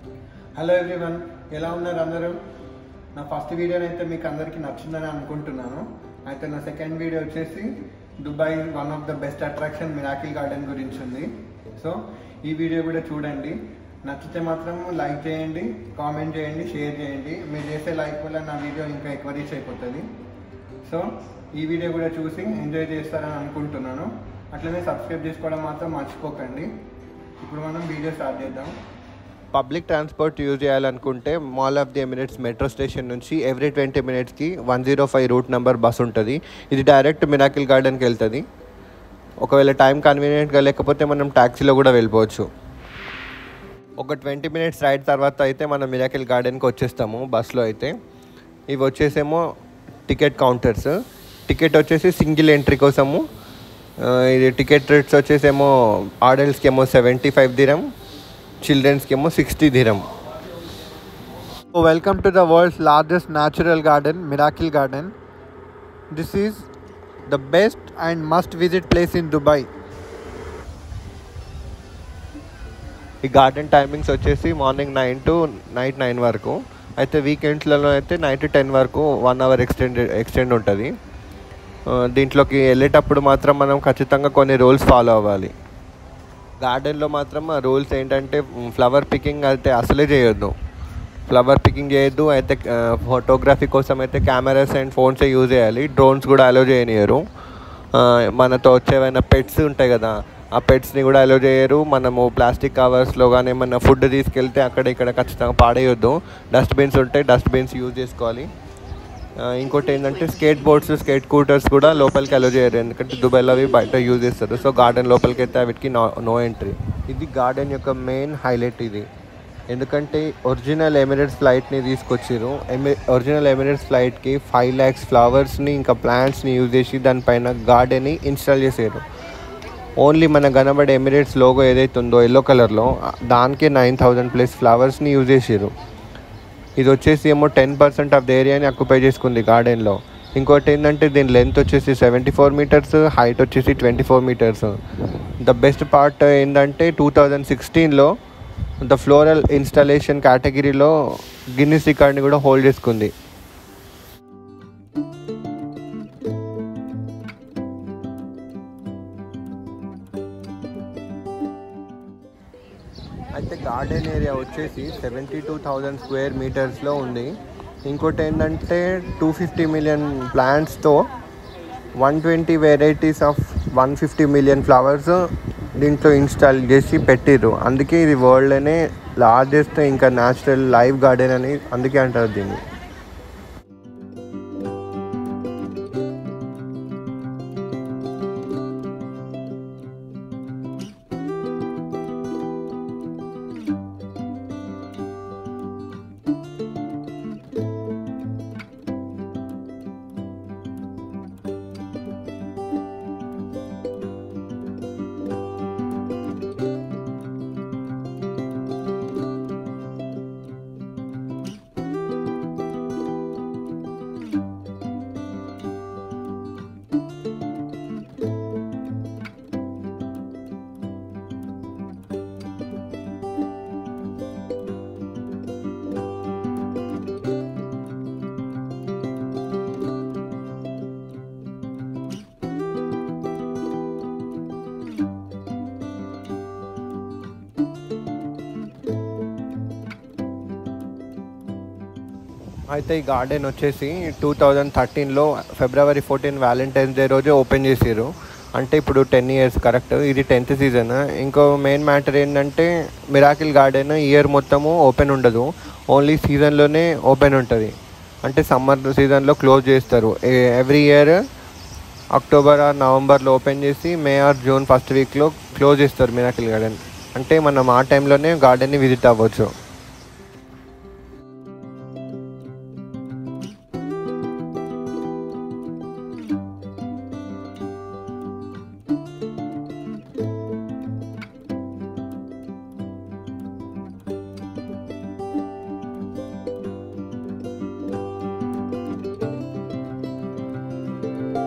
hello everyone ఎలా ఉన్నారు అందరూ నా ఫస్ట్ వీడియో అయితే మీకు అందరికీ నచ్చిందని అనుకుంటున్నాను అయితే నా సెకండ్ వీడియో వచ్చేసి Dubai one of the best attraction miracle garden గురించి ఉంది సో ఈ వీడియో కూడా చూడండి నచ్చితే మాత్రం లైక్ చేయండి కామెంట్ చేయండి షేర్ చేయండి మీరు చేసే లైక్ వల్ల నా వీడియో ఇంకా ఎక్కువ రీచ్ అయిపోతుంది సో ఈ వీడియో కూడా చూసి ఎంజాయ్ చేస్తారని అనుకుంటున్నాను అట్లనే సబ్స్క్రైబ్ చేసుకోవడం మాత్రం మర్చిపోకండి ఇప్పుడు మనం వీడియో స్టార్ట్ చేద్దాం పబ్లిక్ ట్రాన్స్పోర్ట్ యూజ్ చేయాలనుకుంటే mall of the Emirates metro station నుంచి ఎవ్రీ ట్వంటీ మినిట్స్కి one zero five route number bus ఉంటుంది ఇది డైరెక్ట్ మిరాకిల్ గార్డెన్కి వెళ్తుంది ఒకవేళ టైం కన్వీనియంట్గా లేకపోతే మనం ట్యాక్సీలో కూడా వెళ్ళిపోవచ్చు ఒక ట్వంటీ మినిట్స్ రైడ్ తర్వాత అయితే మనం మిరాకిల్ గార్డెన్కి వచ్చేస్తాము బస్లో అయితే ఇవి వచ్చేసేమో టికెట్ కౌంటర్స్ టికెట్ వచ్చేసి సింగిల్ ఎంట్రీ కోసము ఆ, ఇది టికెట్ రేట్స్ వచ్చేసేమో ఆడల్స్కి ఏమో సెవెంటీ ఫైవ్ దిరం చిల్డ్రన్స్కి ఏమో sixty dirham welcome to the world's largest natural garden miracle garden this is the best and must visit place in Dubai ఈ garden timings వచ్చేసి morning nine to night nine వరకు అయితే వీకెండ్స్లలో అయితే night ten వరకు one hour extend extend ఉంటుంది ఆ, దీంట్లోకి వెళ్ళేటప్పుడు మాత్రం మనం ఖచ్చితంగా కొన్ని రూల్స్ ఫాలో అవ్వాలి గార్డెన్లో మాత్రం ఆ రూల్స్ ఏంటంటే ఫ్లవర్ పికింగ్ అయితే అసలే చేయొద్దు ఫ్లవర్ పికింగ్ చేయొద్దు అయితే ఫోటోగ్రఫీ కోసం అయితే కెమెరాస్ అండ్ ఫోన్స్ యూజ్ చేయాలి డ్రోన్స్ కూడా అలో చేయనియరు ఆ, మనతో వచ్చేవైనా పెట్స్ ఉంటాయి కదా ఆ పెట్స్ని కూడా అలో చేయరు మనము ప్లాస్టిక్ కవర్స్లో కానీ ఏమన్నా ఫుడ్ తీసుకెళ్తే అక్కడ ఇక్కడ ఖచ్చితంగా పాడేయొద్దు డస్ట్బిన్స్ ఉంటాయి డస్ట్బిన్స్ యూజ్ చేసుకోవాలి ఆ, ఇంకోటి ఏంటంటే స్కేట్ బోర్డ్స్ స్కేట్ స్కూటర్స్ కూడా లోపలికి అలో చేయరు ఎందుకంటే దుబాయ్లో అవి బయట యూజ్ చేస్తారు సో గార్డెన్ లోపలికి అయితే వీటికి నో నో ఎంట్రీ ఇది గార్డెన్ యొక్క మెయిన్ హైలైట్ ఇది ఎందుకంటే ఒరిజినల్ ఎమిరేట్స్ ఫ్లైట్ని తీసుకొచ్చారు ఎమి ఒరిజినల్ ఎమిరేట్స్ ఫ్లైట్కి ఫైవ్ ల్యాక్స్ ఫ్లవర్స్ని ఇంకా ప్లాంట్స్ని యూజ్ చేసి దానిపైన గార్డెన్ని ఇన్స్టాల్ చేశారు ఓన్లీ మన కనబడే ఎమిరేట్స్ లోగో ఏదైతే ఉందో ఎల్లో కలర్లో దానికే నైన్ థౌజండ్ ప్లస్ ఫ్లవర్స్ని యూజ్ చేసారు ఇది వచ్చేసి ఏమో టెన్ పర్సెంట్ ఆఫ్ ద ఏరియాని ఆక్యుపై చేసుకుంది గార్డెన్లో ఇంకోటి ఏంటంటే దీని లెంత్ వచ్చేసి సెవెంటీ ఫోర్ మీటర్స్ హైట్ వచ్చేసి twenty four metres the best part ఏంటంటే టూ థౌజండ్ సిక్స్టీన్లో ద ఫ్లోరల్ ఇన్స్టాలేషన్ కేటగిరీలో గిన్నిస్ రికార్డ్ని కూడా హోల్డ్ చేసుకుంది అయితే గార్డెన్ ఏరియా వచ్చేసి సెవెంటీ టూ థౌజండ్ స్క్వేర్ మీటర్స్లో ఉంది ఇంకోటి ఏంటంటే టూ ఫిఫ్టీ మిలియన్ ప్లాంట్స్తో one twenty varieties of one fifty million flowers దీంట్లో ఇన్స్టాల్ చేసి పెట్టిర్రు అందుకే ఇది వరల్డ్లోనే లార్జెస్ట్ ఇంకా న్యాచురల్ లైవ్ గార్డెన్ అని అందుకే అంటారు దీన్ని అయితే ఈ గార్డెన్ వచ్చేసి టూ థౌజండ్ థర్టీన్లో ఫిబ్రవరి ఫోర్టీన్ వ్యాలంటైన్స్ డే రోజే ఓపెన్ చేసారు అంటే ఇప్పుడు టెన్ ఇయర్స్ కరెక్ట్ ఇది టెన్త్ సీజన్ ఇంకో మెయిన్ మ్యాటర్ ఏంటంటే మిరాకిల్ గార్డెన్ ఇయర్ మొత్తము ఓపెన్ ఉండదు ఓన్లీ సీజన్లోనే ఓపెన్ ఉంటుంది అంటే సమ్మర్ సీజన్లో క్లోజ్ చేస్తారు ఎవ్రీ ఇయర్ అక్టోబర్ ఆర్ నవంబర్లో ఓపెన్ చేసి మే ఆర్ జూన్ ఫస్ట్ వీక్లో క్లోజ్ చేస్తారు మిరాకిల్ గార్డెన్ అంటే మనం ఆ టైంలోనే గార్డెన్ని విజిట్ అవ్వచ్చు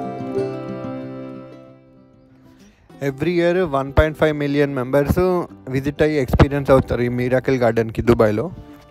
every year one point five million members visit అయ్యి ఎక్స్పీరియన్స్ అవుతారు ఈ మీరాకిల్ గార్డెన్కి దుబాయ్లో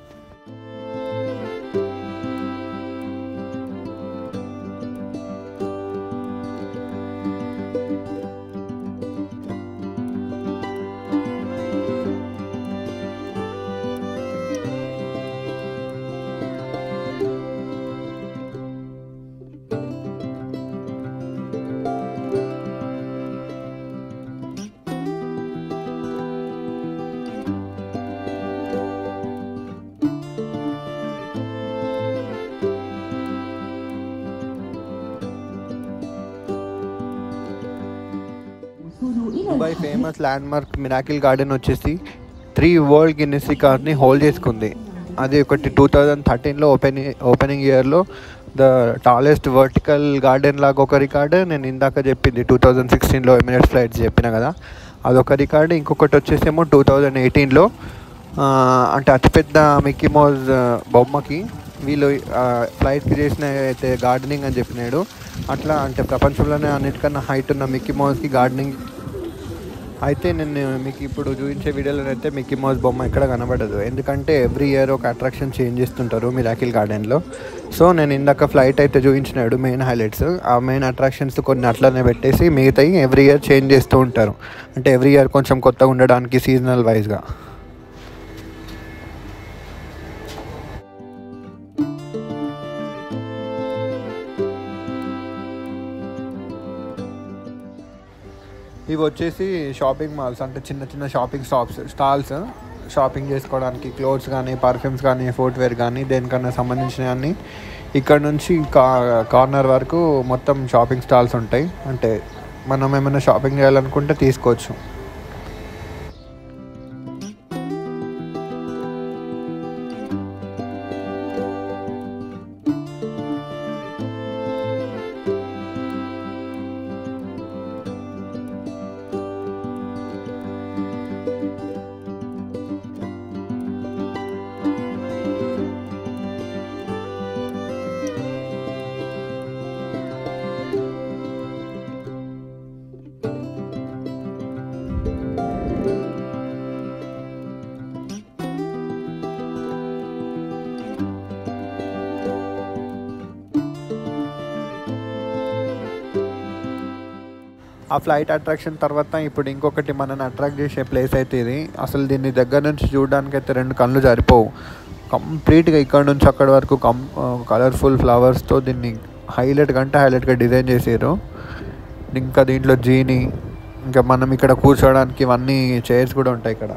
Dubai famous landmark miracle garden వచ్చేసి త్రీ వరల్డ్ గిన్నెస్ రికార్డ్ని హోల్డ్ చేసుకుంది అది ఒకటి టూ థౌజండ్ థర్టీన్లో ఓపెనింగ్ ఓపెనింగ్ ఇయర్లో ద టాలెస్ట్ వర్టికల్ గార్డెన్ లాగా ఒక రికార్డు నేను ఇందాక చెప్పింది టూ థౌజండ్ సిక్స్టీన్లో ఎమిరేట్స్ ఫ్లైట్స్ చెప్పిన కదా అదొక రికార్డు ఇంకొకటి వచ్చేసేమో టూ థౌజండ్ ఎయిటీన్లో అంటే అతిపెద్ద మిక్కీ మౌజ్ బొమ్మకి వీళ్ళు ఫ్లైట్కి చేసిన అయితే గార్డెనింగ్ అని చెప్పినాడు అట్లా అంటే ప్రపంచంలోనే అన్నిటికన్నా హైట్ ఉన్న మిక్కీ మౌస్కి గార్డెనింగ్ అయితే నేను మీకు ఇప్పుడు చూపించే వీడియోలో అయితే మిక్కీ మౌస్ బొమ్మ ఎక్కడ కనబడదు ఎందుకంటే ఎవ్రీ ఇయర్ ఒక అట్రాక్షన్ చేంజ్ చేస్తుంటారు మిరాకిల్ గార్డెన్లో సో నేను ఇందాక ఫ్లైట్ అయితే చూపించినాడు మెయిన్ హైలైట్స్ ఆ మెయిన్ అట్రాక్షన్స్ కొన్ని అట్లనే పెట్టేసి మిగతాయి ఎవ్రీ ఇయర్ చేంజ్ చేస్తూ ఉంటారు అంటే ఎవ్రీ ఇయర్ కొంచెం కొత్తగా ఉండడానికి సీజనల్ వైజ్గా ఇవి వచ్చేసి షాపింగ్ మాల్స్ అంటే చిన్న చిన్న షాపింగ్ షాప్స్ స్టాల్స్ షాపింగ్ చేసుకోవడానికి క్లోత్స్ కానీ పర్ఫ్యూమ్స్ కానీ ఫుట్వేర్ కానీ దేనికన్నా సంబంధించిన అన్ని ఇక్కడ నుంచి కా కార్నర్ వరకు మొత్తం షాపింగ్ స్టాల్స్ ఉంటాయి అంటే మనం ఏమైనా షాపింగ్ చేయాలనుకుంటే తీసుకోవచ్చు ఆ ఫ్లైట్ అట్రాక్షన్ తర్వాత ఇప్పుడు ఇంకొకటి మనని అట్రాక్ట్ చేసే ప్లేస్ అయితే ఇది అసలు దీన్ని దగ్గర నుంచి చూడడానికి అయితే రెండు కళ్ళు సరిపోవు కంప్లీట్గా ఇక్కడ నుంచి అక్కడ వరకు కం కలర్ఫుల్ ఫ్లవర్స్తో దీన్ని హైలైట్ కంటే హైలైట్గా డిజైన్ చేసారు ఇంకా దీంట్లో జీని ఇంకా మనం ఇక్కడ కూర్చోవడానికి ఇవన్నీ చైర్స్ కూడా ఉంటాయి ఇక్కడ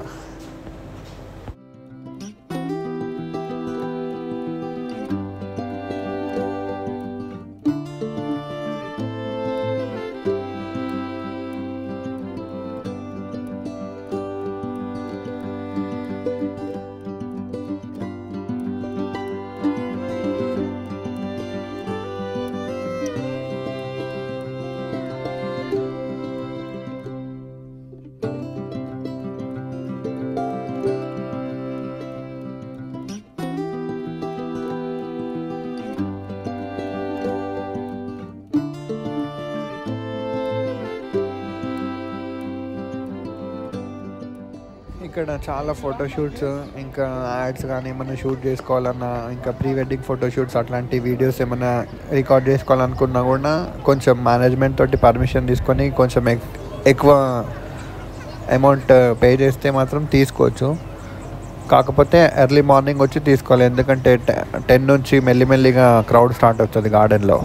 ఇక్కడ చాలా ఫోటోషూట్స్ ఇంకా యాడ్స్ కానీ ఏమైనా షూట్ చేసుకోవాలన్నా ఇంకా ప్రీ వెడ్డింగ్ ఫోటోషూట్స్ అట్లాంటి వీడియోస్ ఏమైనా రికార్డ్ చేసుకోవాలనుకున్నా కూడా కొంచెం మేనేజ్మెంట్ తోటి పర్మిషన్ తీసుకొని కొంచెం ఎక్- ఎక్కువ అమౌంట్ పే చేస్తే మాత్రం తీసుకోవచ్చు కాకపోతే ఎర్లీ మార్నింగ్ వచ్చి తీసుకోవాలి ఎందుకంటే టెన్ నుంచి మెల్లిమెల్లిగా క్రౌడ్ స్టార్ట్ అవుతుంది గార్డెన్లో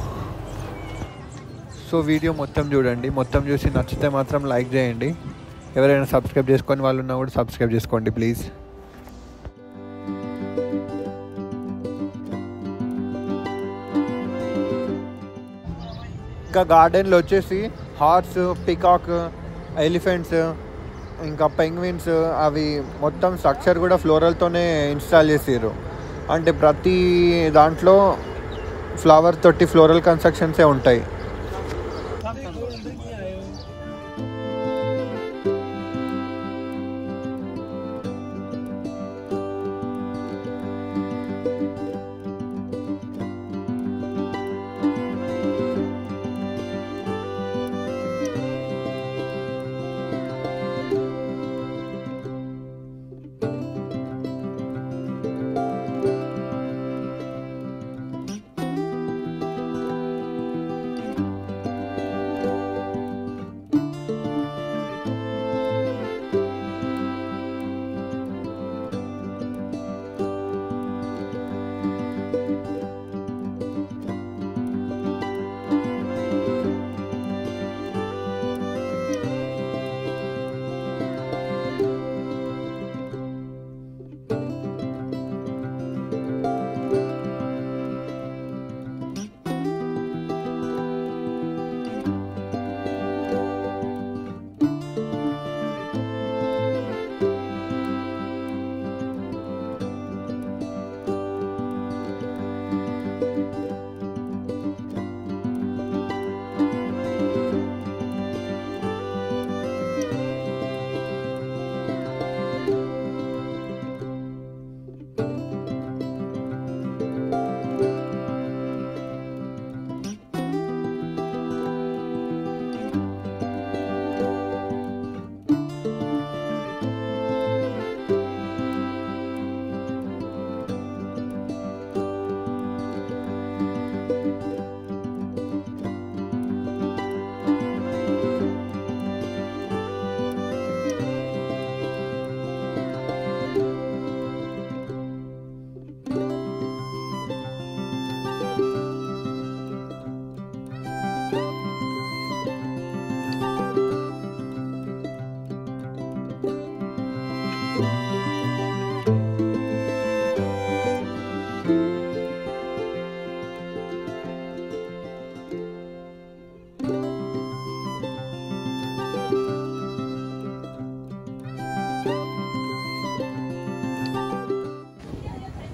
సో వీడియో మొత్తం చూడండి మొత్తం చూసి నచ్చితే మాత్రం లైక్ చేయండి ఎవరైనా సబ్స్క్రైబ్ చేసుకొని వాళ్ళు ఉన్నా కూడా సబ్స్క్రైబ్ చేసుకోండి ప్లీజ్ ఇంకా గార్డెన్లో వచ్చేసి హార్స్ పికాక్ ఎలిఫెంట్స్ ఇంకా పెంగ్విన్స్ అవి మొత్తం స్ట్రక్చర్ కూడా ఫ్లోరల్తోనే ఇన్స్టాల్ చేసారు అంటే ప్రతి దాంట్లో ఫ్లవర్ తోటి ఫ్లోరల్ కన్స్ట్రక్షన్సే ఉంటాయి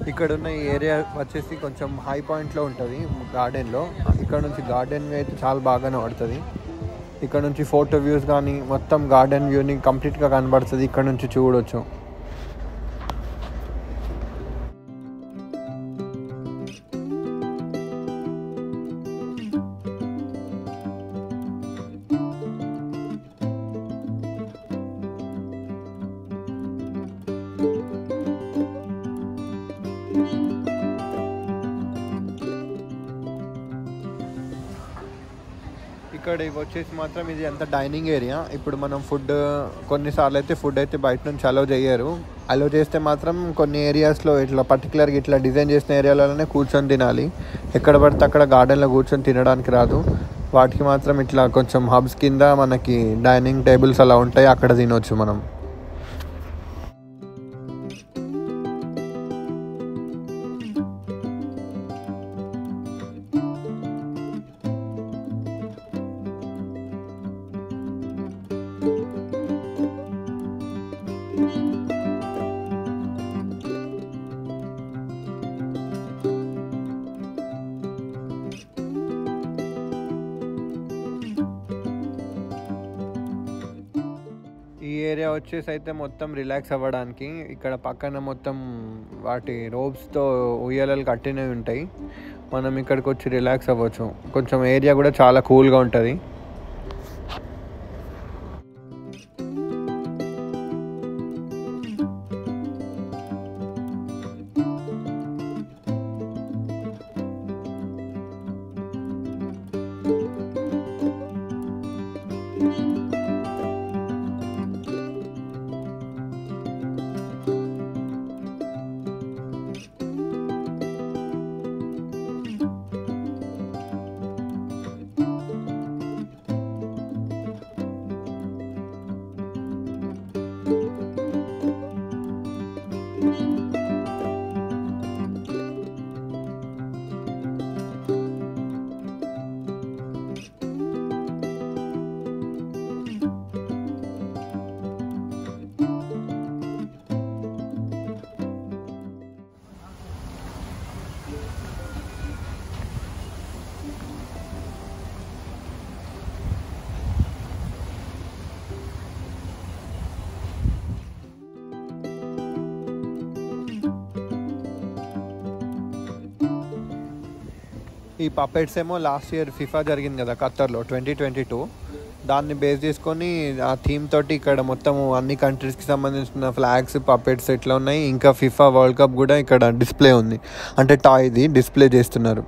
ఇక్కడ ఉన్న ఈ ఏరియా వచ్చేసి కొంచెం హై పాయింట్లో ఉంటుంది గార్డెన్లో ఇక్కడ నుంచి గార్డెన్ అయితే చాలా బాగానే పడుతుంది ఇక్కడ నుంచి ఫోటో వ్యూస్ కానీ మొత్తం గార్డెన్ వ్యూని కంప్లీట్గా కనబడుతుంది ఇక్కడ నుంచి చూడొచ్చు ఇక్కడ ఇవి వచ్చేసి మాత్రం ఇది అంత డైనింగ్ ఏరియా ఇప్పుడు మనం ఫుడ్ కొన్నిసార్లు అయితే ఫుడ్ అయితే బయట నుంచి అలో చేయరు అలో చేస్తే మాత్రం కొన్ని ఏరియాస్లో ఇట్లా పర్టికులర్గా ఇట్లా డిజైన్ చేసిన ఏరియాలలోనే కూర్చొని తినాలి ఎక్కడ పడితే అక్కడ గార్డెన్లో కూర్చొని తినడానికి రాదు వాటికి మాత్రం ఇట్లా కొంచెం హబ్స్ కింద మనకి డైనింగ్ టేబుల్స్ అలా ఉంటాయి అక్కడ తినొచ్చు మనం ఈ ఏరియా వచ్చేసి అయితే మొత్తం రిలాక్స్ అవ్వడానికి ఇక్కడ పక్కన మొత్తం వాటి రోప్స్తో ఉయ్యాలలు కట్టినవి ఉంటాయి మనం ఇక్కడికి వచ్చి రిలాక్స్ అవ్వచ్చు కొంచెం ఏరియా కూడా చాలా కూల్గా ఉంటుంది ఈ పపెట్స్ ఏమో లాస్ట్ ఇయర్ ఫిఫా జరిగింది కదా ఖత్తర్లో ట్వంటీ ట్వంటీ టూ దాన్ని బేస్ చేసుకొని ఆ థీమ్ తోటి ఇక్కడ మొత్తం అన్ని కంట్రీస్కి సంబంధించిన ఫ్లాగ్స్ పపెట్స్ ఇట్లా ఉన్నాయి ఇంకా ఫిఫా వరల్డ్ కప్ కూడా ఇక్కడ డిస్ప్లే ఉంది అంటే టాయ్ది డిస్ప్లే చేస్తున్నారు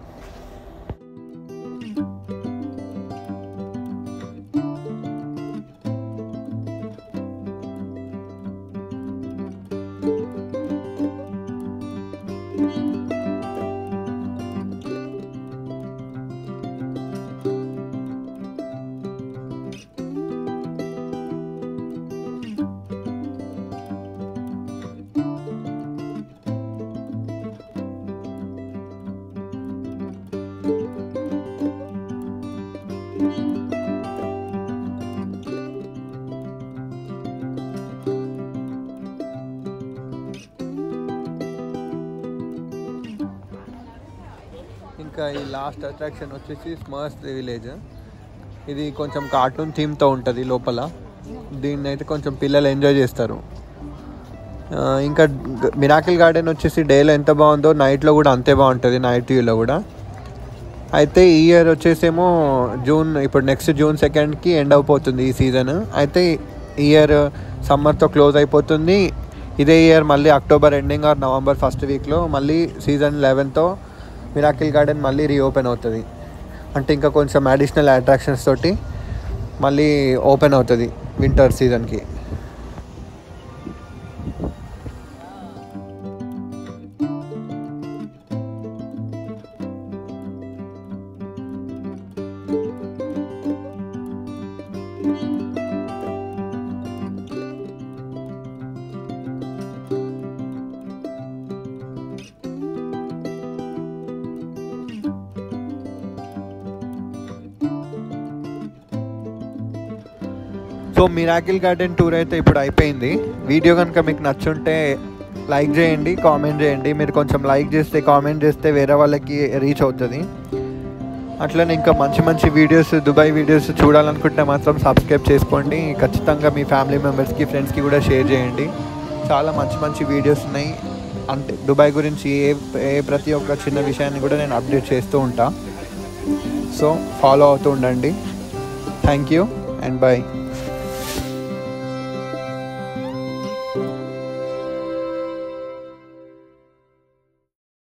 ఇంకా ఈ లాస్ట్ అట్రాక్షన్ వచ్చేసి స్మర్స్ విలేజ్ ఇది కొంచెం కార్టూన్ థీమ్తో ఉంటుంది లోపల దీన్ని అయితే కొంచెం పిల్లలు ఎంజాయ్ చేస్తారు ఆ, ఇంకా మిరాకిల్ గార్డెన్ వచ్చేసి డేలో ఎంత బాగుందో నైట్లో కూడా అంతే బాగుంటుంది నైట్ వ్యూలో కూడా అయితే ఈ ఇయర్ వచ్చేసేమో జూన్ ఇప్పుడు నెక్స్ట్ జూన్ సెకండ్కి ఎండ్ అయిపోతుంది ఈ సీజన్ అయితే ఈ ఇయర్ సమ్మర్తో క్లోజ్ అయిపోతుంది ఇదే ఇయర్ మళ్ళీ October ending or November first వీక్లో మళ్ళీ సీజన్ లెవెన్తో మిరాకిల్ గార్డెన్ మళ్ళీ రీఓపెన్ అవుతుంది అంటే ఇంకా కొంచెం అడిషనల్ అట్రాక్షన్స్ తోటి మళ్ళీ ఓపెన్ అవుతుంది వింటర్ సీజన్కి సో మిరాకిల్ గార్డెన్ టూర్ అయితే ఇప్పుడు అయిపోయింది వీడియో కనుక మీకు నచ్చుంటే లైక్ చేయండి కామెంట్ చేయండి మీరు కొంచెం లైక్ చేస్తే కామెంట్ చేస్తే వేరే వాళ్ళకి రీచ్ అవుతుంది అట్లనే ఇంకా మంచి మంచి వీడియోస్ దుబాయ్ వీడియోస్ చూడాలనుకుంటే మాత్రం సబ్స్క్రైబ్ చేసుకోండి ఖచ్చితంగా మీ ఫ్యామిలీ మెంబర్స్కి ఫ్రెండ్స్కి కూడా షేర్ చేయండి చాలా మంచి మంచి వీడియోస్ ఉన్నాయి అంటే దుబాయ్ గురించి ఏ ఏ ప్రతి ఒక్క చిన్న విషయాన్ని కూడా నేను అప్డేట్ చేస్తూ ఉంటా సో ఫాలో అవుతూ ఉండండి థ్యాంక్ యూ అండ్ బాయ్